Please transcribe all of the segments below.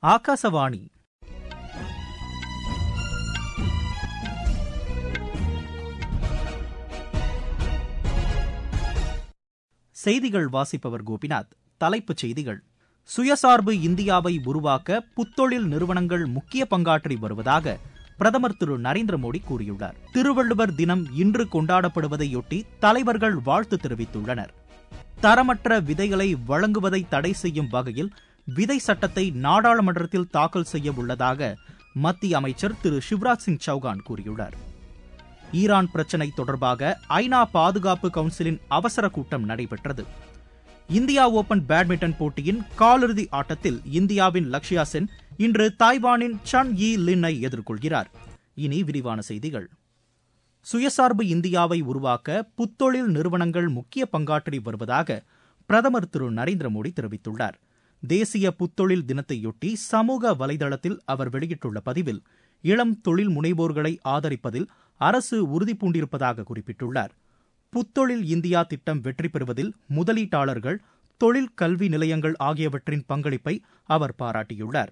ஆகாசவாணி செய்திகள் வாசிப்பவர் கோபிநாத் தலைப்புச் செய்திகள் சுயசார்பு இந்தியாவை உருவாக்க புத்தொழில் நிறுவனங்கள் முக்கிய பங்காற்றி வருவதாக பிரதமர் திரு நரேந்திர மோடி கூறியுள்ளார் திருவள்ளுவர் தினம் இன்று கொண்டாடப்படுவதையொட்டி தலைவர்கள் வாழ்த்து தெரிவித்துள்ளனர் தரமற்ற விதைகளை வழங்குவதை தடை செய்யும் வகையில் விதை சட்டத்தை நாடாளுமன்றத்தில் தாக்கல் செய்ய உள்ளதாக மத்திய அமைச்சர் திரு சிவராஜ் சிங் சௌகான் கூறியுள்ளார் ஈரான் பிரச்சினை தொடர்பாக ஐநா பாதுகாப்பு கவுன்சிலின் அவசர கூட்டம் நடைபெற்றது இந்தியா ஓபன் பேட்மிண்டன் போட்டியின் காலிறுதி ஆட்டத்தில் இந்தியாவின் லக்ஷயா சென் இன்று தாய்வானின் சன் யி லின்னை எதிர்கொள்கிறார் இனி விரிவான செய்திகள் சுயசார்பு இந்தியாவை உருவாக்க புத்தொழில் நிறுவனங்கள் முக்கிய பங்காற்றி வருவதாக பிரதமர் திரு நரேந்திர மோடி தெரிவித்துள்ளார் தேசிய புத்தொழில் தினத்தையொட்டி சமூக வலைதளத்தில் அவர் வெளியிட்டுள்ள பதிவில் இளம் தொழில் முனைவோர்களை ஆதரிப்பதில் அரசு உறுதிபூண்டிருப்பதாக குறிப்பிட்டுள்ளார் புத்தொழில் இந்தியா திட்டம் வெற்றி பெறுவதில் முதலீட்டாளர்கள் தொழில் கல்வி நிலையங்கள் ஆகியவற்றின் பங்களிப்பை அவர் பாராட்டியுள்ளார்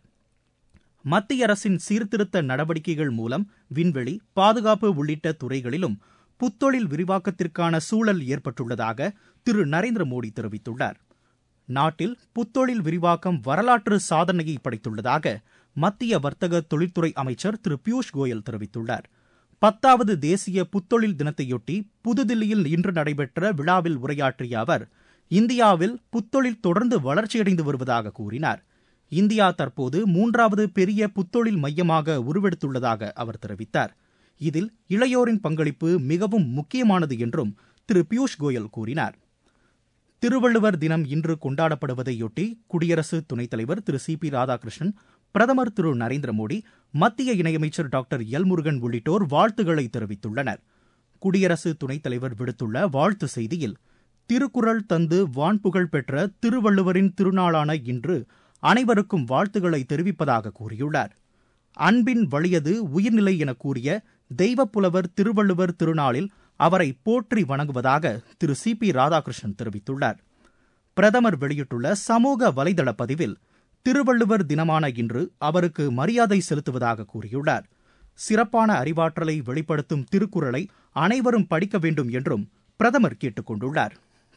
மத்திய அரசின் சீர்திருத்த நடவடிக்கைகள் மூலம் விண்வெளி பாதுகாப்பு உள்ளிட்ட துறைகளிலும் புத்தொழில் விரிவாக்கத்திற்கான சூழல் ஏற்பட்டுள்ளதாக திரு நரேந்திர மோடி தெரிவித்துள்ளார் நாட்டில் புத்தொழில் விரிவாக்கம் வரலாற்று சாதனையை படைத்துள்ளதாக மத்திய வர்த்தக தொழில்துறை அமைச்சர் திரு பியூஷ் கோயல் தெரிவித்துள்ளார் பத்தாவது தேசிய புத்தொழில் தினத்தையொட்டி புதுதில்லியில் இன்று நடைபெற்ற விழாவில் உரையாற்றிய அவர் இந்தியாவில் புத்தொழில் தொடர்ந்து வளர்ச்சியடைந்து வருவதாக கூறினார் இந்தியா தற்போது மூன்றாவது பெரிய புத்தொழில் மையமாக உருவெடுத்துள்ளதாக அவர் தெரிவித்தார் இதில் இளையோரின் பங்களிப்பு மிகவும் முக்கியமானது என்றும் திரு பியூஷ் கோயல் கூறினார் திருவள்ளுவர் தினம் இன்று கொண்டாடப்படுவதையொட்டி குடியரசு துணைத் தலைவர் திரு சி பி ராதாகிருஷ்ணன் பிரதமர் திரு நரேந்திர மோடி மத்திய இணையமைச்சர் டாக்டர் எல் முருகன் உள்ளிட்டோர் வாழ்த்துக்களை தெரிவித்துள்ளனர் குடியரசு துணைத் தலைவர் விடுத்துள்ள வாழ்த்து செய்தியில் திருக்குறள் தந்து வான்புகழ் பெற்ற திருவள்ளுவரின் திருநாளான இன்று அனைவருக்கும் வாழ்த்துக்களை தெரிவிப்பதாக கூறியுள்ளார் அன்பின் வழியது உயிர்நிலை என கூறிய தெய்வப்புலவர் திருவள்ளுவர் திருநாளில் அவரை போற்றி வணங்குவதாக திரு சி பி ராதாகிருஷ்ணன் தெரிவித்துள்ளார் பிரதமர் வெளியிட்டுள்ள சமூக வலைதள பதிவில் திருவள்ளுவர் தினமான இன்று அவருக்கு மரியாதை செலுத்துவதாக கூறியுள்ளார் சிறப்பான அறிவாற்றலை வெளிப்படுத்தும் திருக்குறளை அனைவரும் படிக்க வேண்டும் என்றும் பிரதமர் கேட்டுக் கொண்டுள்ளார்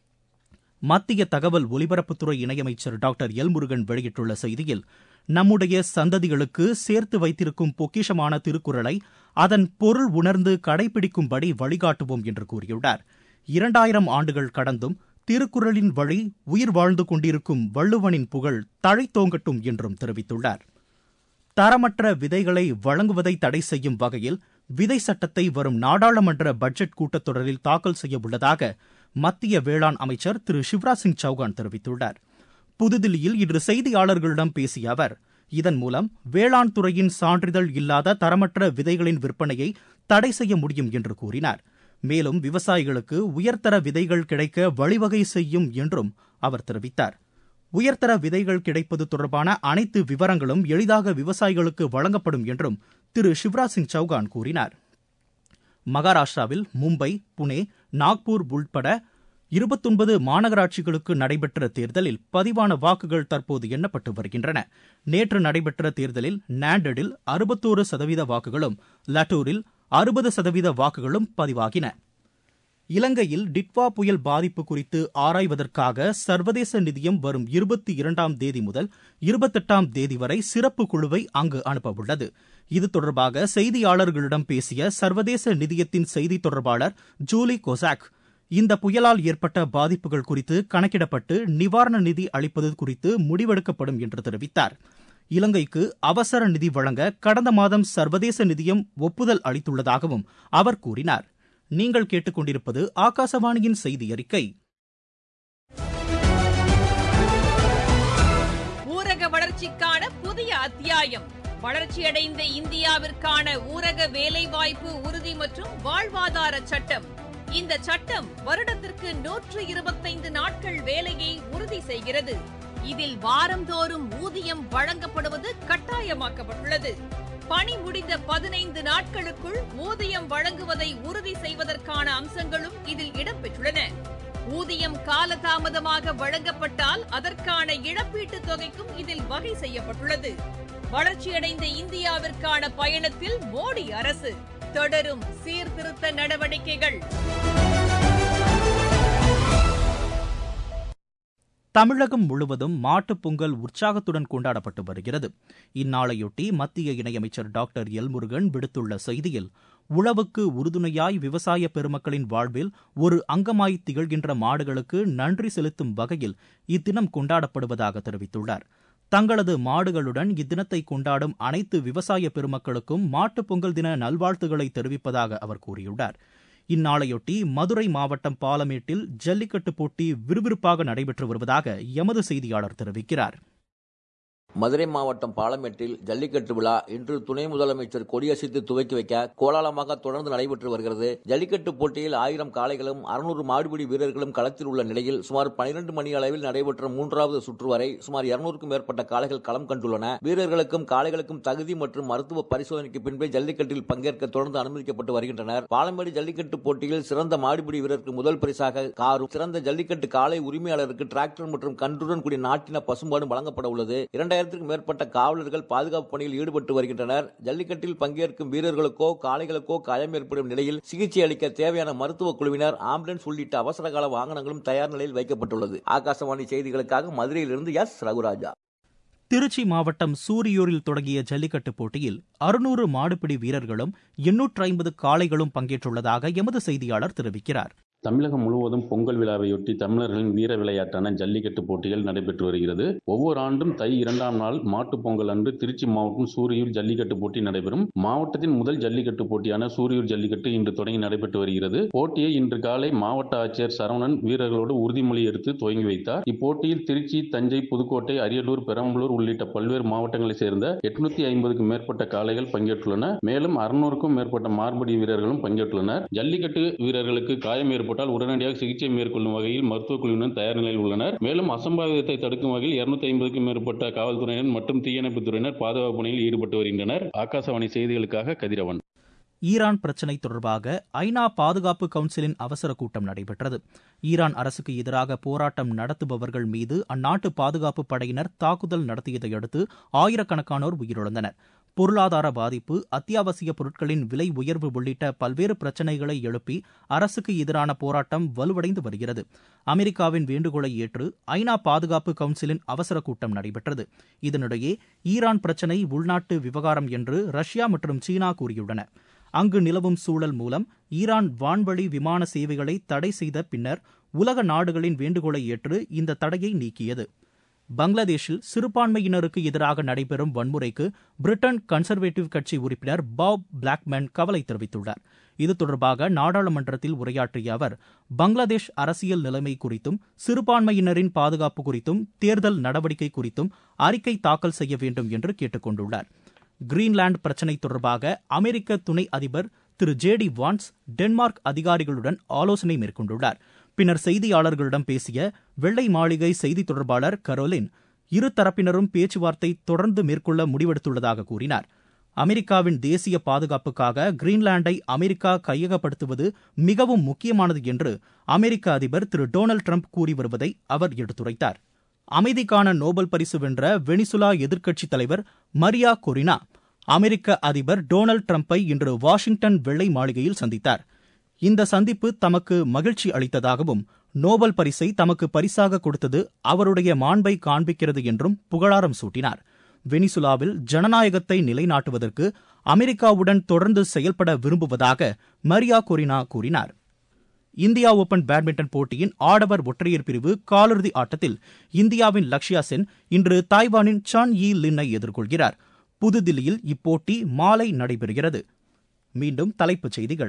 மத்திய தகவல் ஒலிபரப்புத்துறை இணையமைச்சர் டாக்டர் எல் முருகன் வெளியிட்டுள்ள செய்தியில் நம்முடைய சந்ததிகளுக்கு சேர்த்து வைத்திருக்கும் பொக்கிஷமான திருக்குறளை அதன் பொருள் உணர்ந்து கடைபிடிக்கும்படி வழிகாட்டுவோம் என்று கூறியுள்ளார் இரண்டாயிரம் ஆண்டுகள் கடந்தும் திருக்குறளின் வழி உயிர் வாழ்ந்து கொண்டிருக்கும் வள்ளுவனின் புகழ் தழைத்தோங்கட்டும் என்றும் தெரிவித்துள்ளார் தரமற்ற விதைகளை வழங்குவதை தடை செய்யும் வகையில் விதை சட்டத்தை வரும் நாடாளுமன்ற பட்ஜெட் கூட்டத்தொடரில் தாக்கல் செய்ய உள்ளதாக மத்திய வேளாண் அமைச்சர் திரு சிவராஜ் சிங் சௌகான் தெரிவித்துள்ளார் புதுதில்லியில் இன்று செய்தியாளர்களிடம் பேசிய அவர் இதன் மூலம் வேளாண் துறையின் சான்றிதழ் இல்லாத தரமற்ற விதைகளின் விற்பனையை தடை செய்ய முடியும் என்று கூறினார் மேலும் விவசாயிகளுக்கு உயர்தர விதைகள் கிடைக்க வழிவகை செய்யும் என்றும் அவர் தெரிவித்தார் உயர்தர விதைகள் கிடைப்பது தொடர்பான அனைத்து விவரங்களும் எளிதாக விவசாயிகளுக்கு வழங்கப்படும் என்றும் திரு சிவராஜ் சிங் சௌகான் கூறினார் மகாராஷ்டிராவில் மும்பை புனே நாக்பூர் உட்பட இருபத்தொன்பது மாநகராட்சிகளுக்கு நடைபெற்ற தேர்தலில் பதிவான வாக்குகள் தற்போது எண்ணப்பட்டு வருகின்றன நேற்று நடைபெற்ற தேர்தலில் நாண்டடில் அறுபத்தோரு சதவீத வாக்குகளும் லட்டூரில் அறுபது சதவீத வாக்குகளும் பதிவாகின இலங்கையில் டிட்வா புயல் பாதிப்பு குறித்து ஆராய்வதற்காக சர்வதேச நிதியம் வரும் இருபத்தி இரண்டாம் தேதி முதல் இருபத்தெட்டாம் தேதி வரை சிறப்பு குழுவை அங்கு அனுப்பவுள்ளது இது தொடர்பாக செய்தியாளர்களிடம் பேசிய சர்வதேச நிதியத்தின் செய்தி தொடர்பாளர் ஜூலி கொசாக் இந்த புயலால் ஏற்பட்ட பாதிப்புகள் குறித்து கணக்கிடப்பட்டு நிவாரண நிதி அளிப்பது குறித்து முடிவெடுக்கப்படும் என்று தெரிவித்தார் இலங்கைக்கு அவசர நிதி வழங்க கடந்த மாதம் சர்வதேச நிதியம் ஒப்புதல் அளித்துள்ளதாகவும் அவர் கூறினார் நீங்கள் கேட்டுக்கொண்டிருப்பது ஆகாசவாணியின் செய்தி அறிக்கை ஊரக வளர்ச்சிக்கான புதிய அத்தியாயம் வளர்ச்சியடைந்த இந்தியாவிற்கான ஊரக வேலைவாய்ப்பு உறுதி மற்றும் வாழ்வாதார சட்டம் இந்த சட்டம் வருடத்திற்கு நூற்று இருபத்தைந்து நாட்கள் வேலையை உறுதி செய்கிறது இதில் வாரந்தோறும் ஊதியம் வழங்கப்படுவது கட்டாயமாக்கப்பட்டுள்ளது பணி முடிந்த பதினைந்து நாட்களுக்குள் ஊதியம் வழங்குவதை உறுதி செய்வதற்கான அம்சங்களும் இதில் இடம்பெற்றுள்ளன ஊதியம் காலதாமதமாக வழங்கப்பட்டால் அதற்கான இழப்பீட்டுத் தொகைக்கும் இதில் வகை செய்யப்பட்டுள்ளது வளர்ச்சியடைந்த இந்தியாவிற்கான பயணத்தில் மோடி அரசு தொடரும் சீர்திருத்த நடவடிக்கைகள் தமிழகம் முழுவதும் மாட்டுப் பொங்கல் உற்சாகத்துடன் கொண்டாடப்பட்டு வருகிறது இந்நாளையொட்டி மத்திய இணையமைச்சர் டாக்டர் எல் முருகன் விடுத்துள்ள செய்தியில் உழவுக்கு உறுதுணையாய் விவசாய பெருமக்களின் வாழ்வில் ஒரு அங்கமாய் திகழ்கின்ற மாடுகளுக்கு நன்றி செலுத்தும் வகையில் இத்தினம் கொண்டாடப்படுவதாக தெரிவித்துள்ளார் தங்களது மாடுகளுடன் இத்தினத்தை கொண்டாடும் அனைத்து விவசாய பெருமக்களுக்கும் மாட்டுப் பொங்கல் தின நல்வாழ்த்துக்களை தெரிவிப்பதாக அவர் கூறியுள்ளார் இந்நாளையொட்டி மதுரை மாவட்டம் பாலமேட்டில் ஜல்லிக்கட்டு போட்டி விறுவிறுப்பாக நடைபெற்று வருவதாக எமது செய்தியாளர் தெரிவிக்கிறார் மதுரை மாவட்டம் பாலமேட்டில் ஜல்லிக்கட்டு விழா இன்று துணை முதலமைச்சர் கொடியசைத்து துவக்கி வைக்க கோலாலமாக தொடர்ந்து நடைபெற்று வருகிறது ஜல்லிக்கட்டு போட்டியில் ஆயிரம் காளைகளும் அறுநூறு மாடுபிடி வீரர்களும் களத்தில் உள்ள நிலையில் சுமார் பனிரெண்டு மணி அளவில் நடைபெற்ற மூன்றாவது சுற்று வரை சுமார் இருநூறுக்கும் மேற்பட்ட காளைகள் களம் கண்டுள்ளன வீரர்களுக்கும் காளைகளுக்கும் தகுதி மற்றும் மருத்துவ பரிசோதனைக்கு பின்பே ஜல்லிக்கட்டில் பங்கேற்க தொடர்ந்து அனுமதிக்கப்பட்டு வருகின்றனர் பாலமேடு ஜல்லிக்கட்டு போட்டியில் சிறந்த மாடுபிடி வீரருக்கு முதல் பரிசாக காரும் சிறந்த ஜல்லிக்கட்டு காளை உரிமையாளருக்கு டிராக்டர் மற்றும் கன்றுடன் கூடிய நாட்டின பசும்பாடும் வழங்கப்பட உள்ளது இரண்டாயிரத்திற்கும் மேற்பட்ட காவலர்கள் பாதுகாப்பு பணியில் ஈடுபட்டு வருகின்றனர் ஜல்லிக்கட்டில் பங்கேற்கும் வீரர்களுக்கோ காளைகளுக்கோ காயம் ஏற்படும் நிலையில் சிகிச்சை அளிக்க தேவையான மருத்துவ குழுவினர் ஆம்புலன்ஸ் உள்ளிட்ட அவசரகால வாகனங்களும் தயார் நிலையில் வைக்கப்பட்டுள்ளது ஆகாசவாணி செய்திகளுக்காக மதுரையிலிருந்து எஸ் ரகுராஜா திருச்சி மாவட்டம் சூரியூரில் தொடங்கிய ஜல்லிக்கட்டு போட்டியில் அறுநூறு மாடுபிடி வீரர்களும் எண்ணூற்று ஐம்பது காளைகளும் பங்கேற்றுள்ளதாக எமது செய்தியாளர் தெரிவிக்கிறார் தமிழகம் முழுவதும் பொங்கல் விழாவையொட்டி தமிழர்களின் வீர விளையாட்டான ஜல்லிக்கட்டு போட்டிகள் நடைபெற்று வருகிறது ஒவ்வொரு ஆண்டும் தை இரண்டாம் நாள் மாட்டுப் பொங்கல் அன்று திருச்சி மாவட்டம் சூரியூர் ஜல்லிக்கட்டு போட்டி நடைபெறும் மாவட்டத்தின் முதல் ஜல்லிக்கட்டு போட்டியான சூரியூர் ஜல்லிக்கட்டு இன்று தொடங்கி நடைபெற்று வருகிறது போட்டியை இன்று காலை மாவட்ட ஆட்சியர் சரவணன் வீரர்களோடு உறுதிமொழி எடுத்து துவங்கி வைத்தார் இப்போட்டியில் திருச்சி தஞ்சை புதுக்கோட்டை அரியலூர் பெரம்பலூர் உள்ளிட்ட பல்வேறு மாவட்டங்களைச் சேர்ந்த எட்நூத்தி ஐம்பதுக்கும் மேற்பட்ட காளைகள் பங்கேற்றுள்ளன மேலும் அறுநூறுக்கும் மேற்பட்ட மார்படி வீரர்களும் பங்கேற்றுள்ளனர் ஜல்லிக்கட்டு வீரர்களுக்கு காயம் ஏற்பட்டு ஏற்பட்டால் உடனடியாக சிகிச்சை மேற்கொள்ளும் வகையில் மருத்துவக் குழுவினர் தயார் நிலையில் உள்ளனர் மேலும் அசம்பாவிதத்தை தடுக்கும் வகையில் இருநூத்தி ஐம்பதுக்கும் மேற்பட்ட காவல்துறையினர் மற்றும் தீயணைப்புத் துறையினர் பாதுகாப்பு பணியில் ஈடுபட்டு வருகின்றனர் ஆகாசவாணி செய்திகளுக்காக கதிரவன் ஈரான் பிரச்சினை தொடர்பாக ஐநா பாதுகாப்பு கவுன்சிலின் அவசர கூட்டம் நடைபெற்றது ஈரான் அரசுக்கு எதிராக போராட்டம் நடத்துபவர்கள் மீது அந்நாட்டு பாதுகாப்பு படையினர் தாக்குதல் நடத்தியதை அடுத்து ஆயிரக்கணக்கானோர் உயிரிழந்தனர் பொருளாதார பாதிப்பு அத்தியாவசிய பொருட்களின் விலை உயர்வு உள்ளிட்ட பல்வேறு பிரச்சினைகளை எழுப்பி அரசுக்கு எதிரான போராட்டம் வலுவடைந்து வருகிறது அமெரிக்காவின் வேண்டுகோளை ஏற்று ஐநா பாதுகாப்பு கவுன்சிலின் அவசர கூட்டம் நடைபெற்றது இதனிடையே ஈரான் பிரச்சினை உள்நாட்டு விவகாரம் என்று ரஷ்யா மற்றும் சீனா கூறியுள்ளன அங்கு நிலவும் சூழல் மூலம் ஈரான் வான்வழி விமான சேவைகளை தடை செய்த பின்னர் உலக நாடுகளின் வேண்டுகோளை ஏற்று இந்த தடையை நீக்கியது பங்களாதேஷில் சிறுபான்மையினருக்கு எதிராக நடைபெறும் வன்முறைக்கு பிரிட்டன் கன்சர்வேட்டிவ் கட்சி உறுப்பினர் பாப் பிளாக்மேன் கவலை தெரிவித்துள்ளார் இது தொடர்பாக நாடாளுமன்றத்தில் உரையாற்றிய அவர் பங்களாதேஷ் அரசியல் நிலைமை குறித்தும் சிறுபான்மையினரின் பாதுகாப்பு குறித்தும் தேர்தல் நடவடிக்கை குறித்தும் அறிக்கை தாக்கல் செய்ய வேண்டும் என்று கேட்டுக் கொண்டுள்ளார் கிரீன்லாந்து பிரச்சினை தொடர்பாக அமெரிக்க துணை அதிபர் Thiru J D Vance Denmark அதிகாரிகளுடன் ஆலோசனை மேற்கொண்டுள்ளார் பின்னர் செய்தியாளர்களிடம் பேசிய வெள்ளை மாளிகை செய்தி தொடர்பாளர் கரோலின் இரு தரப்பினரும் பேச்சுவார்த்தை தொடர்ந்து மேற்கொள்ள முடிவெடுத்துள்ளதாக கூறினார் அமெரிக்காவின் தேசிய பாதுகாப்புக்காக கிரீன்லாந்தை அமெரிக்கா கையகப்படுத்துவது மிகவும் முக்கியமானது என்று அமெரிக்க அதிபர் திரு டொனால்டு டிரம்ப் கூறி வருவதை அவர் எடுத்துரைத்தார் அமைதிக்கான நோபல் பரிசு வென்ற வெனிசுலா எதிர்க்கட்சித் தலைவர் மரியா கொரினா அமெரிக்க அதிபர் டொனால்டு டிரம்பை இன்று வாஷிங்டன் வெள்ளை மாளிகையில் சந்தித்தார் இந்த சந்திப்பு தமக்கு மகிழ்ச்சி அளித்ததாகவும் நோபல் பரிசை தமக்கு பரிசாக கொடுத்தது அவருடைய மாண்பை காண்பிக்கிறது என்றும் புகழாரம் சூட்டினார் வெனிசுலாவில் ஜனநாயகத்தை நிலைநாட்டுவதற்கு அமெரிக்காவுடன் தொடர்ந்து செயல்பட விரும்புவதாக மரியா கொரினா கூறினார் இந்தியா ஓபன் பேட்மிண்டன் போட்டியின் ஆடவர் ஒற்றையர் பிரிவு காலிறுதி ஆட்டத்தில் இந்தியாவின் லக்ஷயா சென் இன்று தாய்வானின் சான் யி லின்னை எதிர்கொள்கிறார் புதுதில்லியில் இப்போட்டி மாலை நடைபெறுகிறது மீண்டும் தலைப்புச் செய்திகள்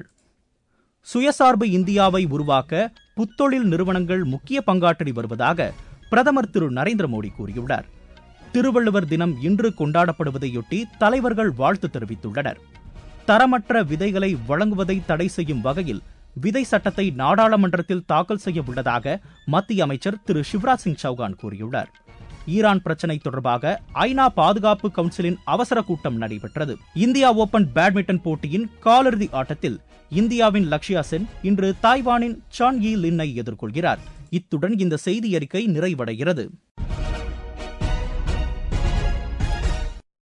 சுயசார்பு இந்தியாவை உருவாக்க புத்தொழில் நிறுவனங்கள் முக்கிய பங்காற்றி வருவதாக பிரதமர் திரு நரேந்திர மோடி கூறியுள்ளார் திருவள்ளுவர் தினம் இன்று கொண்டாடப்படுவதையொட்டி தலைவர்கள் வாழ்த்து தெரிவித்துள்ளனர் தரமற்ற விதைகளை வழங்குவதை தடை செய்யும் வகையில் விதை சட்டத்தை நாடாளுமன்றத்தில் தாக்கல் செய்ய உள்ளதாக மத்திய அமைச்சர் திரு சிவராஜ் சிங் சௌகான் கூறியுள்ளார் ஈரான் பிரச்சினை தொடர்பாக ஐநா பாதுகாப்பு கவுன்சிலின் அவசர கூட்டம் நடைபெற்றது இந்தியா ஓபன் பேட்மிண்டன் போட்டியின் காலிறுதி ஆட்டத்தில் இந்தியாவின் லக்ஷ்யா சென் இன்று தாய்வானின் சான் யி லின்னை எதிர்கொள்கிறார் இத்துடன் இந்த செய்தி அறிக்கை நிறைவடைகிறது